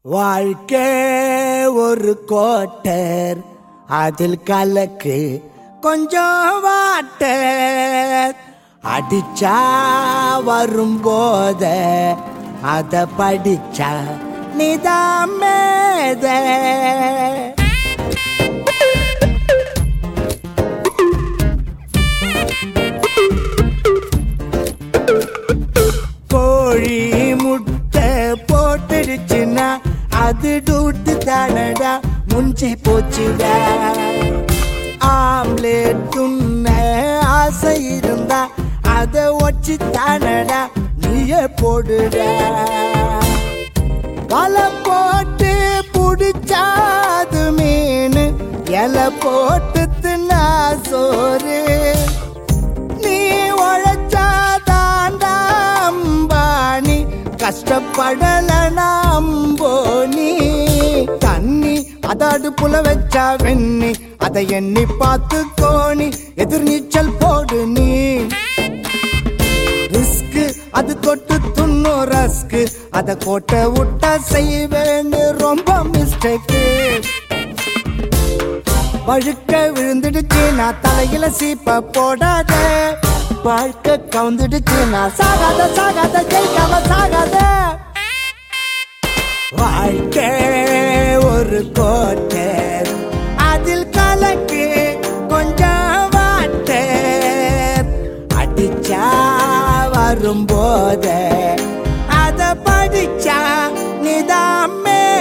வாழ்க்கை ஒரு கோட்டர் அதில் கலக்கு கொஞ்சம் வாட்டர் அடிச்சா வரும் போத அத படிச்சா நிதாமேத கோழி முட்டை போட்டுடுச்சுன்னா அது டூட்டு தானடா முஞ்சி போச்சுடா ஆம்லேட் துண்ண ஆசை இருந்தா அதை ஒச்சு தானடா நீயே போடுடா வலை போட்டு புடிச்சாது மீன் இலை போட்டு தின்னா சோறு நீ உழைச்சாதாண்டா அம்பானி கஷ்டப்படல நம்போனி தண்ணி அத அடுப்புல வச்சா வெண்ணி அதை எண்ணி பார்த்து கோணி எதிர் நீச்சல் போடு நீ ரிஸ்க் அது தொட்டு துண்ணும் ரஸ்க் அத கோட்டை விட்டா செய்வேன்னு ரொம்ப மிஸ்டேக்கு வழுக்க விழுந்துடுச்சு நான் தலையில சீப்ப போடாத வாழ்க்கை கவுந்துடுச்சு நான் சாகாத சாகாத ஜெயிக்காம சாகாத வாழ்க்கை ஒரு கோட்டை அதில் கலக்கு கொஞ்சம் வாட்டர் அடிச்சா வரும்போத அத படிச்சா நிதாமேத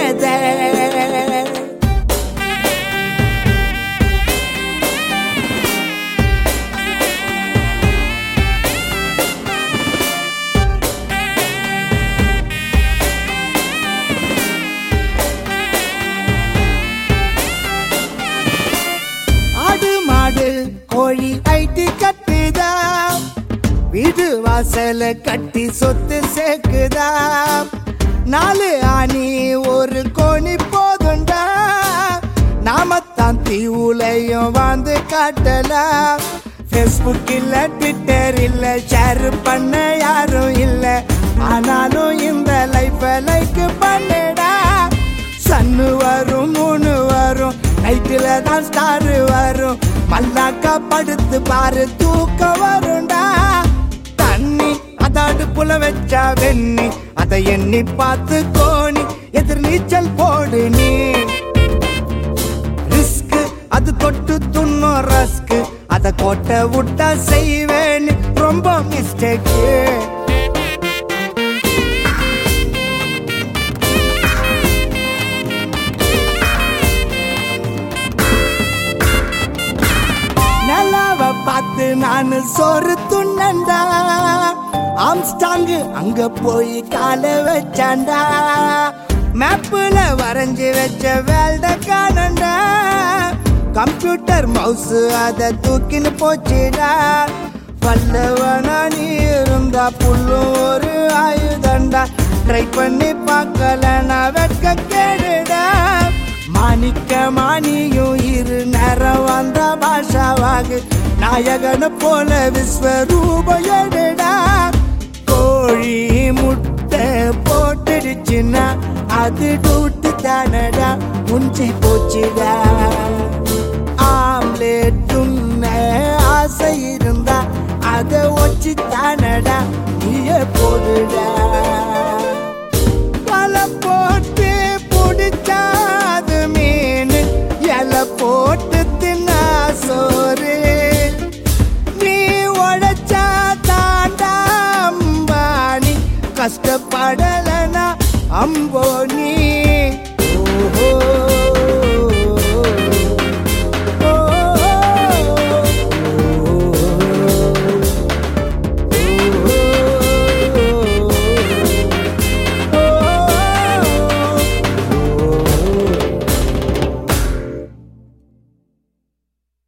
ஆடு மாடு கோழி ஐட்டி கட்டுதா வீடு வாசல கட்டி சொத்து சேர்க்குதா நாலு ஆணி ஒரு கோணி போதுண்டா நாமத்தான் தீவுலையும் வாழ்ந்து காட்டலாம் ஃபேஸ்புக் இல்ல ட்விட்டர் இல்ல ஷேர் பண்ண யாரும் இல்ல ஆனாலும் இந்த லைஃப லைக் பண்ணடா சன்னு வரும் மூணு வரும் நைட்டில் தான் ஸ்டார் வரும் மல்லாக்கா படுத்து பாரு தூக்கம் வரும்டா தண்ணி அத அடுப்புல வச்சா வெண்ணி அதை எண்ணி பார்த்து கோணி எதிர் நீச்சல் போடு நீ ரிஸ்க் அது தொட்டு துண்ணும் ரஸ்க் அத கோட்டை விட்டா செய்வேன்னு ரொம்ப மிஸ்டேக்கு நிலாவ பார்த்து நானு சோறு துண்ணண்டா ஆம்ஸ்டாங்கு அங்க போய் கால வச்சாண்டா மேப்புல வரைஞ்சு வச்ச வேல்ட காணண்டா கம்ப்யூட்டர் மவுஸ் அத தூக்கின்னு போச்சுடா பல்லவனா நீ இருந்தா புல்லும் ஒரு ஆயுதண்டா ட்ரை பண்ணி பார்க்கலனா வெட்க கேடுடா மாணிக்க மானியும் இரு நேரம் வந்த பாஷாவாகு நாயகன போல விஸ்வரூப எடுடா கோழி முட்டை போட்டுடுச்சுன்னா அது டூட்டு தானடா முஞ்சி போச்சுடா ஆம்லேட் துண்ண ஆசை இருந்தா அதை ஒச்சு தானடா நீயே போடுடா வலை போட்டு புடிச்சாது மீன் இலை போட்டு தின்னா சோறு நீ உழைச்சா தாண்டா அம்பானி கஷ்டப்படலனா அம்போ நீ